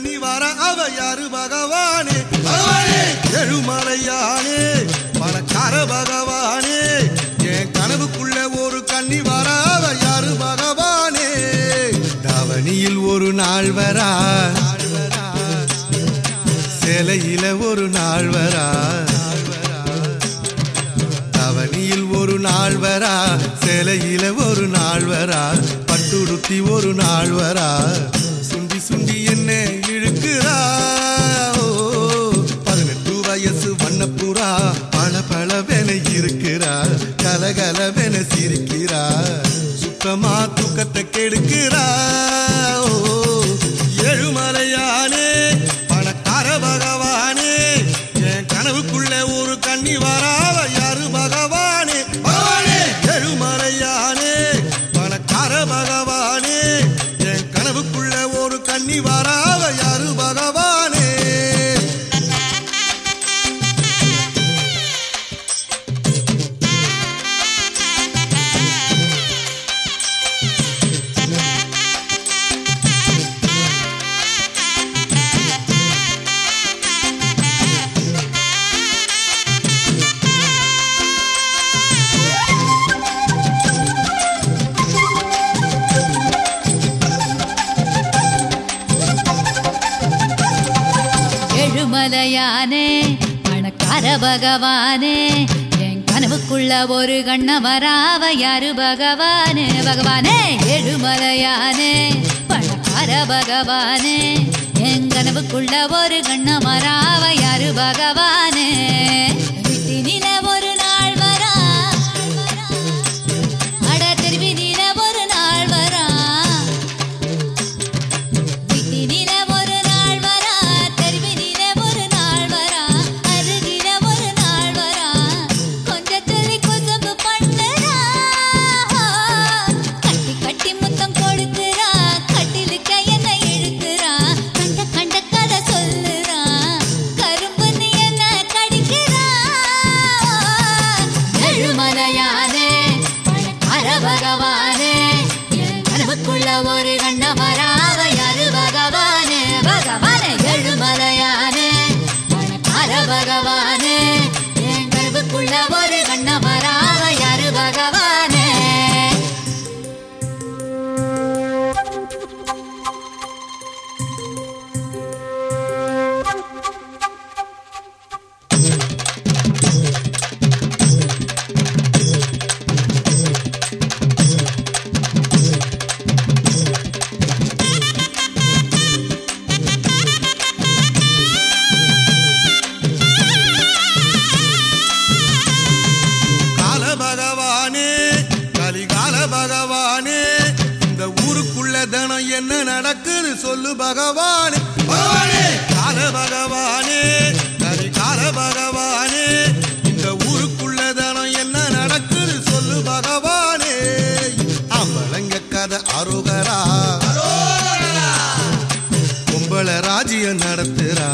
கண்ணி வர அவ யாரு பகவானே பகவானே எழுமலையானே பணக்கார பகவானே என் கனவுக்குள்ள ஒரு கண்ணி வர அவ யாரு பகவானே தவணியில் ஒரு நாள் வரா சிலையில ஒரு நாள் வரா தவணியில் ஒரு நாள் வரா சிலையில ஒரு நாள் வரா பட்டுடுத்தி ஒரு நாள் வரா சுண்டி சுண்டி என்ன இழுக்கிறா ஓ, பதினெட்டு வயசு வண்ணப்புறா பல பலவென இருக்கிறா கலகலவென சிரிக்கிறா சுத்தமா தூக்கத்தை கெடுக்கிறா ஓ, ஏழுமலையானே பணக்கார பகவானே என் கனவுக்குள்ள ஒரு கண்ணி வராவ யாரு பகவானே பகவானே எழுமலையானே பணக்கார பகவானே என் கனவுக்குள்ள ஒரு கண்ணி வராவ யாரு பகவானே எழுமலையானே பணக்கார பகவானே என் கனவுக்குள்ள ஒரு கண்ண வராவ யாரு பகவானே பகவானே எழுமலையானே பணக்கார பகவானே என் கனவுக்குள்ள ஒரு கண்ண வராவ யாரு பகவானே வீட்டினில ஒரு நாள் வரா அட தெருவினில ஒரு நாள் வரா வீட்டினில ஒரு நாள் வரா தெருவினில ஒரு நாள் வரா அருகில ஒரு நாள் வரா கொஞ்சம் சொல்லி குசம்பு பண்ணுறா கட்டி கட்டி முத்தம் கொடுக்குறா கட்டிலுக்க என்ன இழுக்கிறா கண்ட கண்ட கதை சொல்லுறா கரும்பு நீ என்ன கடிக்கிறா எழுமலையானே பணக்கார பகவானே என் கனவுக்குள்ள ஒரு கண்ண வராவ யாரு பகவானே பகவானே எழுமலையானே பணக்கார பகவானே என் கனவுக்குள்ள ஒரு கண்ண வராவ யாரு பகவானே கால பகவானே கலிகால பகவானே இந்த ஊருக்குள்ள தினம் என்ன நடக்குது சொல்லு பகவானே பகவானே கால பகவானே கலிகால பகவானே இந்த ஊருக்குள்ள தினம் என்ன நடக்குது சொல்லு பகவானே அம்பளங்க கதை அருகரா கும்பல ராஜ்யம் நடத்துறா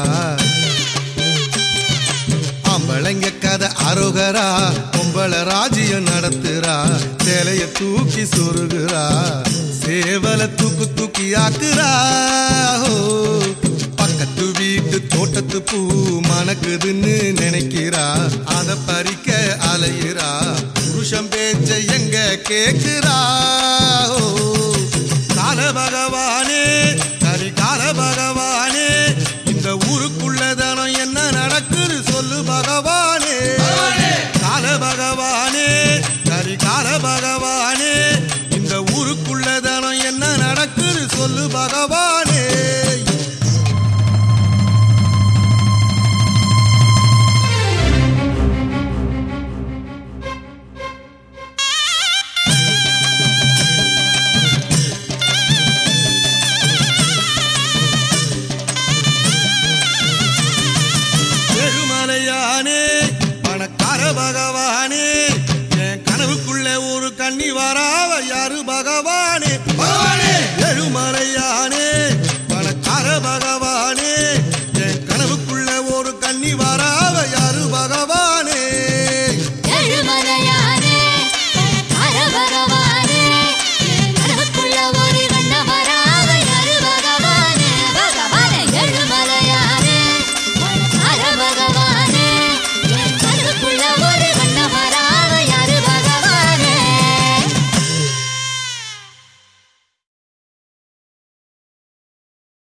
அம்பளைங்க கதை அருகரா பொம்பளை ராஜ்யம் நடத்துறா சேலைய தூக்கி சொருகுறா சேவல தூக்கு தூக்கி ஆக்குறா ஓ, பக்கத்து வீட்டு தோட்டத்து பூ மணக்குதுன்னு நினைக்கிறா அத பறிக்க அலையிறா புருஷன் பேச்ச எங்க கேக்குறா ஓ, கால பகவானே கரி கால பகவானே இந்த ஊருக்குள்ள தினம் என்ன நடக்குது சொல்லு பகவானே கால பகவானே கரி கால பகவானே இந்த ஊருக்குள்ள தினம் என்ன நடக்குது சொல்லு பகவானே எழுமலையானே பணக்கார பகவானே என் கனவுக்குள்ள ஒரு கண்ணி வராவ யாரு பகவானே பகவானே